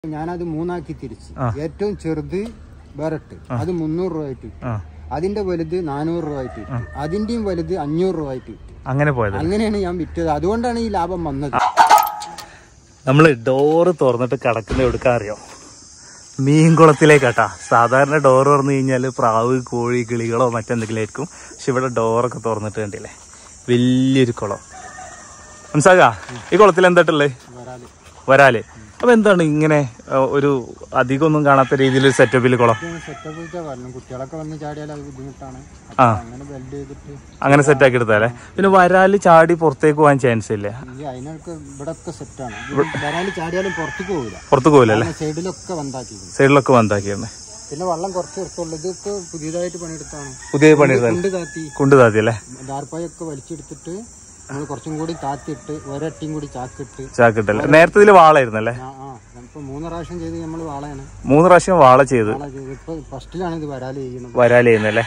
ഞാനത് മൂന്നാക്കി തിരിച്ച് ആ. ഏറ്റവും ചെറുത് വേറിട്ട് അത് മുന്നൂറ് രൂപ ആയിട്ട് വിറ്റു ആ അതിന്റെ വലുത് നാനൂറ് രൂപ ആയിട്ട് വിറ്റു അതിന്റെയും വലുത് അഞ്ഞൂറ് രൂപ ആയിട്ട് വിറ്റു അങ്ങനെ പോയത് അങ്ങനെയാണ് ഞാൻ വിറ്റത് അതുകൊണ്ടാണ് ഈ ലാഭം വന്നത് നമ്മൾ ഡോറ് തുറന്നിട്ട് കിടക്കുന്ന എടുക്കാൻ അറിയോ മീൻകുളത്തിലേക്കാട്ടാ സാധാരണ ഡോറ് തുറന്നു കഴിഞ്ഞാൽ പ്രാവ് കോഴി കിളികളോ മറ്റെന്തെങ്കിലും ആയിരിക്കും പക്ഷെ ഇവിടെ ഡോറൊക്കെ തുറന്നിട്ട് കണ്ടില്ലേ വലിയൊരു കുളം മനസ്സാകാ ഈ കുളത്തിൽ എന്താട്ടുള്ളത് വരാല് വരാല് അപ്പൊ എന്താണ് ഇങ്ങനെ ആ, ഒരു അധികം ഒന്നും കാണാത്ത രീതിയിൽ സെറ്റപ്പിൽ കുളം സെറ്റപ്പ് വെച്ചാൽ പറഞ്ഞു കുട്ടികളൊക്കെ വന്ന് ചാടിയാൽ അത് ബുദ്ധിമുട്ടാണ് ആ. അപ്പൊ അങ്ങനെ ബെൽഡ് ചെയ്തിട്ട് അങ്ങനെ സെറ്റാക്കി എടുത്താലേ പിന്നെ വരാല് ചാടി പുറത്തേക്ക് പോകാൻ ചാൻസ് ഇല്ല ഈ അതിനൊക്കെ ഇവിടെ ഒക്കെ സെറ്റാണ് വരാല് ചാടിയാലും പുറത്തേക്ക് പോകില്ല പുറത്ത് പോകില്ലല്ലേ സൈഡിലൊക്കെ വന്നാക്കിയിരുന്നു സൈഡിലൊക്കെ വന്നാക്കിയാണ് പിന്നെ വെള്ളം കുറച്ച് എടുത്തുള്ളൂ ഇതൊക്കെ പുതിയതായിട്ട് പണിയെടുത്താണ് പുതിയ പണിയെടുത്താൽ കൊണ്ട് താത്തി കൊണ്ട് താത്തിയല്ലേ ദാർപ്പായൊക്കെ വലിച്ചെടുത്തിട്ട് നമ്മൾ കുറച്ചും കൂടി താത്തിയിട്ട് ഒരട്ടിയും കൂടി ചാക്കിട്ട് ചാക്കിട്ടല്ലേ നേരത്തെ ഇതിൽ വാളായിരുന്നല്ലേ ആ ആ ഇപ്പൊ മൂന്ന് പ്രാവശ്യം ചെയ്ത് നമ്മൾ വാളയാണ് മൂന്ന് പ്രാവശ്യം വാള ചെയ്ത് വാള ചെയ്ത് ഇപ്പൊ ഫസ്റ്റിലാണ് ഇത് വരാല് ചെയ്യുന്നത് വരാല് ചെയ്യുന്നല്ലേ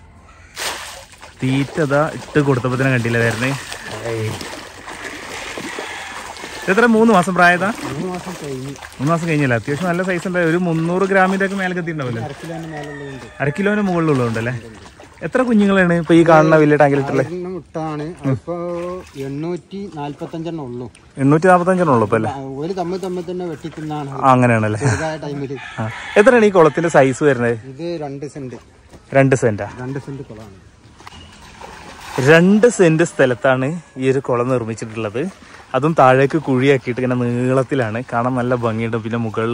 തീറ്റതാ ഇട്ട് കൊടുത്തപ്പോ തന്നെ കണ്ടില്ല വരുന്നേ എത്ര മൂന്ന് മാസം പ്രായതാ മൂന്ന് മാസം കഴിഞ്ഞ് മൂന്ന് മാസം കഴിഞ്ഞല്ലേ അത്യാവശ്യം നല്ല സൈസ് ഉണ്ട് ഒരു മുന്നൂറ് ഗ്രാമിന്റെ ഒക്കെ മേലെ എത്തിണ്ടാവല്ലോ അരക്കിലോന്റെ മേലുള്ളതുണ്ട് അര കിലോന് മുകളിലുള്ളതുണ്ടല്ലേ എത്ര കുഞ്ഞുങ്ങളാണ് ഇപ്പൊ ഈ കാണുന്ന വലിയ ടാങ്കിലിട്ടുള്ളത് ഒരെണ്ണം ഇട്ടാണ് ഇപ്പൊ എണ്ണൂറ്റി നാല്പത്തഞ്ചെണ്ണം ഉള്ളൂ എണ്ണൂറ്റി നാപ്പത്തഞ്ചെണ്ണം ഉള്ളു ഇപ്പൊ അല്ലേ ആ, ഒരു തമ്മിൽ തമ്മിൽ തന്നെ വെട്ടിക്കുന്നതാണ് ആ, അങ്ങനെയാണല്ലേ ചെറുതായ ടൈമില് ആ. എത്രയാണ് ഈ കുളത്തിന്റെ സൈസ് വരുന്നത് ഇത് രണ്ട് സെന്റ് രണ്ട് സെന്റാ രണ്ട് സെന്റ് കുളമാണ് രണ്ട് സെന്റ് സ്ഥലത്താണ് ഈ ഒരു കുളം നിർമ്മിച്ചിട്ടുള്ളത് അതും താഴേക്ക് കുഴിയാക്കിയിട്ട് ഇങ്ങനെ നീളത്തിലാണ് കാണാൻ നല്ല ഭംഗിയുണ്ട് പിന്നെ മുകളിൽ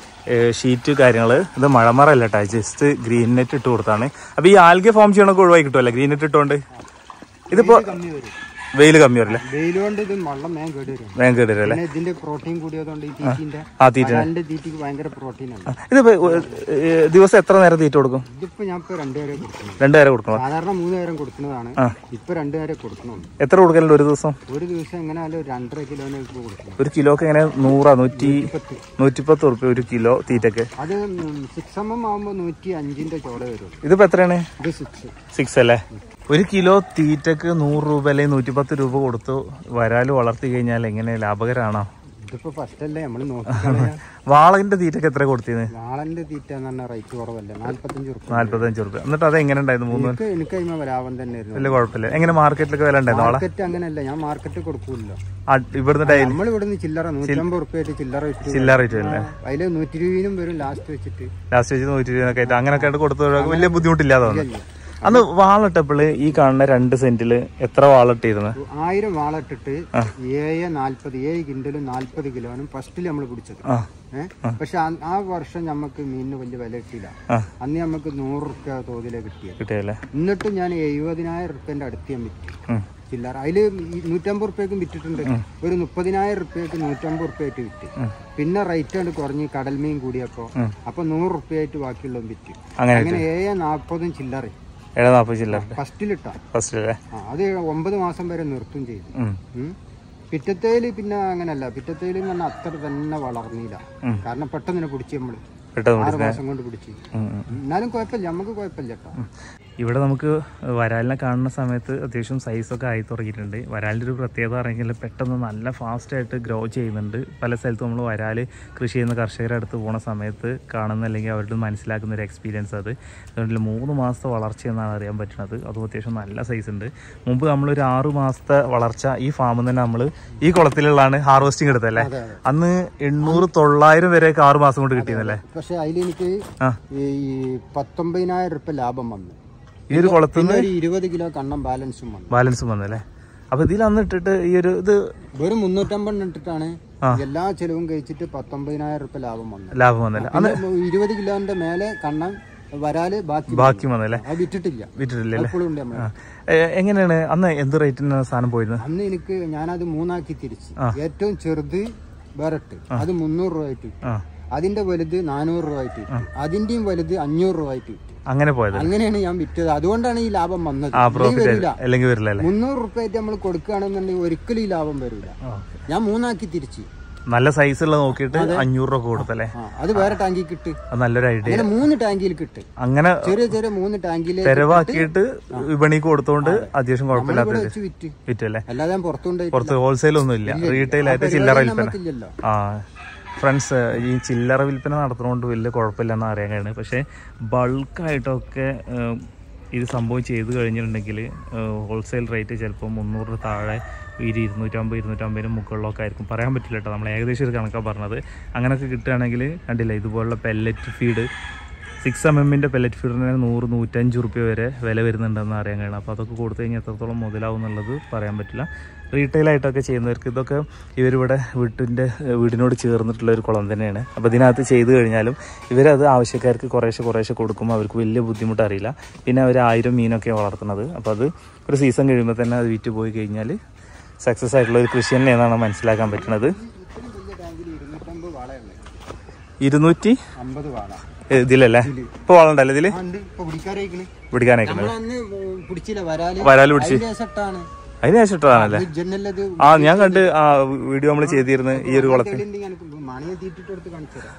ഷീറ്റ് കാര്യങ്ങൾ ഇത് മഴമറല്ല കേട്ടോ ജസ്റ്റ് ഗ്രീൻ നെറ്റ് ഇട്ട് കൊടുത്താണ് അപ്പൊ ഈ ആൽഗെ ഫോം ചെയ്യണമൊക്കെ ഒഴിവാക്കി കിട്ടുമല്ലേ ഗ്രീൻ നെറ്റ് ഇട്ടുകൊണ്ട് ഇതിപ്പോ കമ്മി വരും വെയിൽ കമ്മി വരില്ലേ വെയിൽ കൊണ്ട് ഇത് വെള്ളം മേൻ കേട് വരും വേഗം കേട്ടില്ലേ പിന്നെ ഇതിന്റെ പ്രോട്ടീൻ കൂടിയതുകൊണ്ട് ഈ തീറ്റിന്റെ ആ തീറ്റ രണ്ട് തീറ്റിക്ക് ഭയങ്കര പ്രോട്ടീനാണ് ഇതിപ്പോ ഏ, ദിവസം എത്ര നേരം തീറ്റ കൊടുക്കും ഇതിപ്പോ ഞാൻ ഇപ്പൊ രണ്ടുപേരെ കൊടുക്കണം രണ്ടു നേരം കൊടുക്കണം സാധാരണ മൂന്ന് നേരം കൊടുക്കുന്നതാണ് ആ. ഇപ്പൊ രണ്ടുപേരെ കൊടുക്കണുണ്ട് എത്ര കൊടുക്കലുണ്ട് ഒരു ദിവസം ഒരു ദിവസം എങ്ങനെയാലും ഒരു രണ്ടര കിലോന് ഇപ്പൊ കൊടുക്കണം ഒരു കിലോക്ക് എങ്ങനെ നൂറാ നൂറ്റി പത്ത് നൂറ്റിപ്പത്ത് ഉറുപ്പ്യ ഒരു കിലോ തീറ്റക്ക് അത് സിക്സ് എം എം ആകുമ്പോ നൂറ്റി അഞ്ചിന്റെ ചോട വരും ഇതിപ്പോ എത്രയാണ് ഇത് സിക്സ് സിക്സ് അല്ലേ ഒരു കിലോ തീറ്റക്ക് നൂറ് രൂപ അല്ലെങ്കിൽ നൂറ്റിപ്പത്ത് രൂപ കൊടുത്തു വരാല് വളർത്തി കഴിഞ്ഞാൽ എങ്ങനെ ലാഭകരാണോ ഇതിപ്പോ ഫസ്റ്റ് അല്ലേ നമ്മള് നോക്കിക്കളയാ വാളകിന്റെ തീറ്റക്ക് എത്ര കൊടുത്തിന്ന് വാളന്റെ തീറ്റ എന്ന് പറഞ്ഞാൽ റേറ്റ് കുറവല്ലേ നാല്പത്തഞ്ച് റുപ്യ നാല്പത്തഞ്ച് റുപ്യ എന്നിട്ട് അത് എങ്ങനെ ഉണ്ടായിരുന്നു മൂന്ന് എനിക്ക് എനിക്ക് അതിന് ലാഭം തന്നെ ആയിരുന്നു വലിയ കുഴപ്പമില്ല എങ്ങനെ മാർക്കറ്റിലൊക്കെ വില ഉണ്ടായിരുന്നു വാള മാർക്കറ്റ് അങ്ങനെയല്ല ഞാൻ മാർക്കറ്റ് കൊടുക്കൂല്ലോ ആ, ഇവിടുന്ന് ഡെയിലി നമ്മൾ ഇവിടുന്ന് ചില്ലറ നൂറ്റമ്പത് റുപ്യ ആയിട്ട് ചില്ലറ വിറ്റ് ചില്ലറ റേറ്റ് അല്ലേ അതില് നൂറ്റി ഇരുപതിനും വരും ലാസ്റ്റ് വെച്ചിട്ട് ലാസ്റ്റ് വെച്ച് നൂറ്റി ഇരുപതിനൊക്കെ ആയിട്ട് അങ്ങനെയൊക്കെ ആയിട്ട് കൊടുത്തു ഒഴിവാക്കി വലിയ ബുദ്ധിമുട്ടില്ലാതെ വന്നു ഇല്ല. അന്ന് വാളിട്ടപ്പോൾ ഈ കാണുന്ന രണ്ട് സെന്റില് എത്ര വാളിട്ടിരുന്നു ആയിരം വാളട്ടിട്ട് ഏഴ് നാല്പത് ഏഴ് കിൻഡലും നാല്പത് കിലോനും ഫസ്റ്റിൽ നമ്മൾ പിടിച്ചത് ആ ഏഹ് പക്ഷെ ആ- ആ വർഷം നമുക്ക് മീനിന് വലിയ വില കിട്ടിയില്ല ആ. അന്ന് നമുക്ക് നൂറ് റുപ്യ തോതിലെ കിട്ടിയത് കിട്ടിയല്ലേ എന്നിട്ടും ഞാൻ എഴുപതിനായിരം റുപ്യന്റെ അടുത്ത് ഞാൻ വിറ്റു ഉം. ചില്ലറ അതില് ഈ നൂറ്റമ്പത് റുപ്യക്കും വിറ്റിട്ടുണ്ട് ഒരു മുപ്പതിനായിരം റുപ്യക്ക് നൂറ്റമ്പത് റുപ്യ ആയിട്ട് വിറ്റ് പിന്നെ റേറ്റ് കൊണ്ട് കുറഞ്ഞ് കടൽ മീൻ കൂടിയപ്പോ അപ്പൊ നൂറ് റുപ്യ ആയിട്ട് ബാക്കിയുള്ളതും വിറ്റ് അങ്ങനെ അങ്ങനെ ഏഴ് നാപ്പതും ചില്ലറ ഏഴ് നാൽപ്പത് ചില്ലറ ഫസ്റ്റിലിട്ടാ ഫസ്റ്റ് അല്ലേ ആ, അത് ഒമ്പത് മാസം വരെ നിർത്തും ചെയ്തു ഉം. ഉം. പിറ്റത്തേല് പിന്നെ അങ്ങനല്ല പിറ്റത്തേല് പറഞ്ഞാൽ അത്ര തന്നെ വളർന്നില്ല ഉം. കാരണം പെട്ടെന്ന് തന്നെ പിടിച്ച് നമ്മള് പെട്ടെന്ന് ആറ് മാസം കൊണ്ട് പിടിച്ച് ഉം, ഉം. എന്നാലും കുഴപ്പമില്ല നമുക്ക് കുഴപ്പമില്ല കേട്ടോ ഇവിടെ നമുക്ക് വരാലിനെ കാണുന്ന സമയത്ത് അത്യാവശ്യം സൈസൊക്കെ ആയി തുടങ്ങിയിട്ടുണ്ട് വരാലിൻ്റെ ഒരു പ്രത്യേകത പറയുമെങ്കിൽ പെട്ടെന്ന് നല്ല ഫാസ്റ്റായിട്ട് ഗ്രോ ചെയ്യുന്നുണ്ട് പല സ്ഥലത്തും നമ്മൾ വരാല് കൃഷി ചെയ്യുന്ന കർഷകരുടെ അടുത്ത് പോണ സമയത്ത് കാണുന്ന അല്ലെങ്കിൽ അവരുടെ മനസ്സിലാക്കുന്ന ഒരു എക്സ്പീരിയൻസ് അത് അതുകൊണ്ട് മൂന്ന് മാസത്തെ വളർച്ച എന്നാണ് അറിയാൻ പറ്റുന്നത് അതും അത്യാവശ്യം നല്ല സൈസ് ഉണ്ട് മുമ്പ് നമ്മളൊരു ആറ് മാസത്തെ വളർച്ച ഈ ഫാമിൽ തന്നെ നമ്മൾ ഈ കുളത്തിലുള്ളതാണ് ഹാർവെസ്റ്റിംഗ് എടുത്തല്ലേ അതെ അതെ അന്ന് എണ്ണൂറ് തൊള്ളായിരം വരെയൊക്കെ ആറ് മാസം കൊണ്ട് കിട്ടിയെന്നല്ലേ പക്ഷെ അതിലെനിക്ക് ആ ഈ പത്തൊമ്പതിനായിരം റുപ്യ ലാഭം വന്നു ഈ ഒരു കുളത്തിൽ പിന്നെ ഒരു ഇരുപത് കിലോ കണ്ണം ബാലൻസും വന്നു ബാലൻസും വന്നല്ലേ അപ്പൊ ഇതിൽ അന്ന് ഇട്ടിട്ട് ഈ ഒരു ഇത് വെറും മുന്നൂറ്റമ്പത് ഇട്ടിട്ടാണ് എല്ലാ ചെലവും കഴിച്ചിട്ട് പത്തൊമ്പതിനായിരം റുപ്യ ലാഭം വന്നത് ലാഭം വന്നല്ലേ അന്ന് ഇരുപത് കിലോന്റെ മേലെ കണ്ണം വരാല് ബാക്കി ബാക്കി വന്നല്ലേ അത് വിറ്റിട്ടില്ല വിറ്റിട്ടില്ലേ എപ്പോഴും ഉണ്ട് നമ്മള് ഏ, എങ്ങനെയാണ് അന്ന് എന്ത് റേറ്റിനാണ് സാധനം പോയിരുന്നത് അന്ന് എനിക്ക് ഞാനത് മൂന്നാക്കി തിരിച്ച് ആ. ഏറ്റവും ചെറുത് വേറിട്ട് അത് മുന്നൂറ് രൂപ ആയിട്ട് വിറ്റു ആ അതിന്റെ വലുത് നാനൂറ് രൂപ ആയിട്ട് വിറ്റു അതിന്റെയും വലുത് അഞ്ഞൂറ് രൂപ ആയിട്ട് വിറ്റു അങ്ങനെ പോയത് അങ്ങനെയാണ് ഞാൻ വിറ്റത് അതുകൊണ്ടാണ് ഈ ലാഭം വന്നത് ആ ഇല്ലെങ്കിൽ പ്രോഫിറ്റ് വരില്ല അല്ലെങ്കിൽ വരില്ല അല്ലേ മുന്നൂറ് റുപ്യ ആയിട്ട് നമ്മൾ കൊടുക്കുകയാണെന്നുണ്ടെങ്കിൽ ഒരിക്കലും ഈ ലാഭം വരില്ല ഞാൻ മൂന്നാക്കി തിരിച്ച് നല്ല സൈസ് ഉള്ളത് നോക്കിയിട്ട് അഞ്ഞൂറ് രൂപ കൊടുത്തല്ലേ ആ അത് വേറെ ടാങ്കിൽ കിട്ട് അത് നല്ലൊരു ഐഡിയ അങ്ങനെ മൂന്ന് ടാങ്കിൽ കിട്ട് അങ്ങനെ ചെറിയ ചെറിയ മൂന്ന് ടാങ്കിൽ തെരവാക്കിയിട്ട് വിപണിക്ക് കൊടുത്തോണ്ട് അത്യാവശ്യം കുഴപ്പമില്ലാത്ത ഇവിടെ വെച്ച് വിറ്റ് വിറ്റല്ലേ അല്ലാതെ ഞാൻ പുറത്തുകൊണ്ടായി പുറത്ത് ഹോൾസെയിൽ ഒന്നും ഇല്ല റീറ്റെയിൽ ആയിട്ട് ചില്ലറ വിൽപ്പന നമുക്കില്ലല്ലോ ആ ഫ്രണ്ട്സ് ഈ ചില്ലറ വിൽപ്പന നടത്തുന്നതുകൊണ്ട് വലിയ കുഴപ്പമില്ലെന്ന് അറിയാൻ കഴിയുന്നത് പക്ഷേ ബൾക്കായിട്ടൊക്കെ ഏഹ്, ഇത് സംഭവം ചെയ്ത് കഴിഞ്ഞിട്ടുണ്ടെങ്കിൽ ഹോൾസെയിൽ റേറ്റ് ചിലപ്പോൾ മുന്നൂറിന് താഴെ ഒരു ഇരുന്നൂറ്റമ്പത് ഇരുന്നൂറ്റമ്പതിന് മുകളിലൊക്കെ ആയിരിക്കും പറയാൻ പറ്റില്ല കേട്ടോ നമ്മൾ ഏകദേശം ഒരു കണക്കാണ് പറഞ്ഞത് അങ്ങനെയൊക്കെ കിട്ടുകയാണെങ്കിൽ കണ്ടില്ല ഇതുപോലുള്ള പെല്ലറ്റ് ഫീഡ് സിക്സ് എം എമ്മിൻ്റെ പെല്ലറ്റ് ഫീഡിന് നൂറ് നൂറ്റഞ്ച് റുപ്യ വരെ വില വരുന്നുണ്ടെന്ന് അറിയാൻ കഴിയണം അപ്പോൾ അതൊക്കെ കൊടുത്തു കഴിഞ്ഞാൽ എത്രത്തോളം മുതലാവും എന്നുള്ളത് പറയാൻ പറ്റില്ല റീറ്റെയിലായിട്ടൊക്കെ ചെയ്യുന്നവർക്ക് ഇതൊക്കെ ഇവരിവിടെ വീട്ടിൻ്റെ വീടിനോട് ചേർന്നിട്ടുള്ള ഒരു കുളം തന്നെയാണ് അപ്പോൾ ഇതിനകത്ത് ചെയ്ത് കഴിഞ്ഞാലും ഇവരത് ആവശ്യക്കാർക്ക് കുറേശ്ശെ കുറേശ്ശെ കൊടുക്കുമ്പോൾ അവർക്ക് വലിയ ബുദ്ധിമുട്ട് അറിയില്ല പിന്നെ അവർ ആയിരം മീനൊക്കെ വളർത്തുന്നത് അപ്പോൾ അത് ഒരു സീസൺ കഴിയുമ്പോൾ തന്നെ അത് വിറ്റ് പോയി കഴിഞ്ഞാൽ സക്സസ് ആയിട്ടുള്ള ഒരു കൃഷി തന്നെയെന്നാണ് മനസ്സിലാക്കാൻ പറ്റുന്നത് ഇത്രയും വലിയ ടാങ്കിൽ ഇരുന്നൂറ്റമ്പത് വാളയുണ്ട് ഇരുന്നൂറ്റി അമ്പത് വാള ഇതിലല്ലേ ഇപ്പോൾ വളണ്ടല്ലേ ഇതിൽ ആ, ഉണ്ട് ഇപ്പൊ പിടിക്കാറായിക്കണ് പിടിക്കാനേക്കുന്നത് നമ്മളന്ന് പിടിച്ചില്ല വരാല് വരാല് പിടിച്ച് ദേശട്ടാണ് അതിന് ശേഷം ഇട്ടതാണല്ലേ ജനലത് ആ ഞാൻ കണ്ട് ആ വീഡിയോ നമ്മൾ ചെയ്തിരുന്നു ഈ ഒരു കുളത്തിൽ മണിയെ തീറ്റിട്ട് കൊടുത്ത് കാണിച്ചു തരാം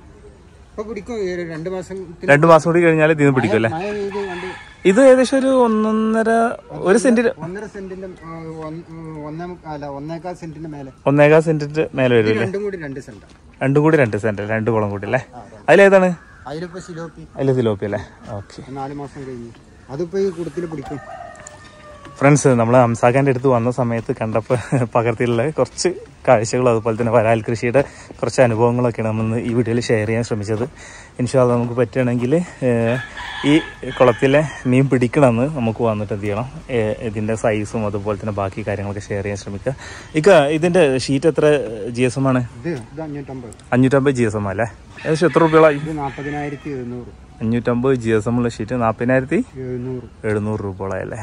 ഇപ്പൊ പിടിക്കും ഈ ഒരു രണ്ട് മാസം രണ്ടു മാസം കൂടി കഴിഞ്ഞാൽ ഇതിന് പിടിക്കും അല്ലേ മഴ പെയ്ത് കണ്ട് ഇത് ഏകദേശം ഒരു ഒന്നൊന്നര ഒരു സെന്റിന് ഒന്നര സെന്റിന്റെ ആ, ഒന്ന്- ഒന്നേ മുക്ക- അല്ല ഒന്നേക്കാൽ സെന്റിന്റെ മേലെ ഒന്നേകാൽ സെന്റിന്റെ മേലെ വരും അല്ലേ രണ്ടും കൂടി രണ്ട് സെന്റാ രണ്ടും കൂടി രണ്ട് സെന്റ് രണ്ട് കുളം കൂടി അല്ലേ അതിലേതാണ് അതിലിപ്പോ സിലോപ്പി അതിലെ തിലോപ്പി അല്ലേ ഓക്കെ നാല് മാസം കഴിഞ്ഞു അതിപ്പോ ഈ കുടത്തിൽ പിടിക്കും ഫ്രണ്ട്സ് നമ്മൾ ഹംസാഖാൻ്റെ അടുത്ത് വന്ന സമയത്ത് കണ്ടപ്പോൾ പകർത്തിയുള്ള കുറച്ച് കാഴ്ചകളും അതുപോലെ തന്നെ വരാൽ കൃഷിയുടെ കുറച്ച് അനുഭവങ്ങളൊക്കെയാണ് നമ്മൾ ഇന്ന് ഈ വീഡിയോയിൽ ഷെയർ ചെയ്യാൻ ശ്രമിച്ചത് ഇൻഷാല്ല നമുക്ക് പറ്റുകയാണെങ്കിൽ ഏഹ്, ഈ കുളത്തിലെ മീൻ പിടിക്കണമെന്ന് നമുക്ക് വന്നിട്ട് എന്ത് ചെയ്യണം ഏഹ്, ഇതിൻ്റെ സൈസും അതുപോലെ തന്നെ ബാക്കി കാര്യങ്ങളൊക്കെ ഷെയർ ചെയ്യാൻ ശ്രമിക്കുക ഇക്ക ഇതിൻ്റെ ഷീറ്റ് എത്ര ജി എസ് എം ആണ് ഇത് ഇത് അഞ്ഞൂറ്റമ്പത് അഞ്ഞൂറ്റമ്പത് ജി എസ് എം അല്ലേ ഏകദേശം എത്ര രൂപയോളായി ഇത് നാപ്പതിനായിരത്തി എഴുന്നൂറ് അഞ്ഞൂറ്റമ്പത് ജി എസ് എം ഉള്ള ഷീറ്റ് നാൽപ്പതിനായിരത്തി എഴുന്നൂറ് എഴുന്നൂറ് രൂപയോളമല്ലേ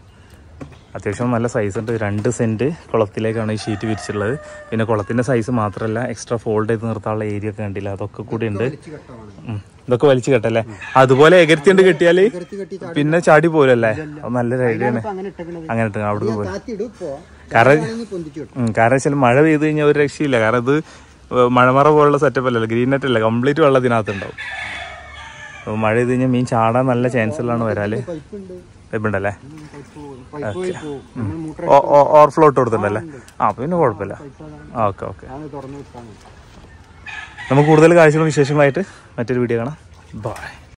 അത്യാവശ്യം നല്ല സൈസ് ഉണ്ട് രണ്ട് സെൻറ്റ് കുളത്തിലേക്കാണ് ഈ ഷീറ്റ് വിരിച്ചിട്ടുള്ളത് പിന്നെ കുളത്തിൻ്റെ സൈസ് മാത്രമല്ല എക്സ്ട്രാ ഫോൾഡ് ചെയ്ത് നിർത്താനുള്ള ഏരിയ ഒക്കെ കണ്ടില്ല അതൊക്കെ കൂടി ഉണ്ട് വലിച്ചു കെട്ടമാണ് ഉം. ഇതൊക്കെ വലിച്ചു കെട്ടല്ലേ അതുപോലെ എകരത്തിണ്ട് കിട്ടിയാൽ കെട്ടി കെട്ടി ചാടി പിന്നെ ചാടി പോരല്ലേ അത് നല്ലൊരു ഐഡിയ ആണ് ഇപ്പൊ അങ്ങനെ ഇട്ടേക്കണത് അങ്ങനെ ഇട്ട് അവിടെ നിന്ന് പോയി താത്തി ഇടും ഇപ്പൊ കാരണം ആണെങ്കിൽ പൊന്തിച്ചു കിട്ടും ഉം, കാരണം വെച്ചാൽ മഴ പെയ്ത് കഴിഞ്ഞാൽ ഒരു രക്ഷയില്ല കാരണം ഇത് മഴമറ പോലുള്ള സെറ്റപ്പ് അല്ലല്ലോ ഗ്രീൻ നെറ്റ് അല്ല കംപ്ലീറ്റ് വെള്ളം ഇതിനകത്ത് ഉണ്ടാവും അപ്പോൾ മഴ ചെയ്ത് കഴിഞ്ഞാൽ മീൻ ചാടാൻ നല്ല ചാൻസുകളാണ് വരാല് പൈപ്പ് ഉണ്ട് ഉണ്ടല്ലേ പൈപ്പ് പോകും പൈപ്പ് വഴി പോകും നമ്മൾ മൂട്ടർ ഓവർഫ്ലോ ഇട്ട് കൊടുത്തിട്ടുണ്ടല്ലേ ആ അപ്പോൾ പിന്നെ കുഴപ്പമില്ല ആ ഓക്കെ ഓക്കെ ആണ് തുറന്നു വിട്ടാണ് നമുക്ക് കൂടുതൽ കാഴ്ചകളും വിശേഷങ്ങളായിട്ട് മറ്റൊരു വീഡിയോ കാണാം ബൈ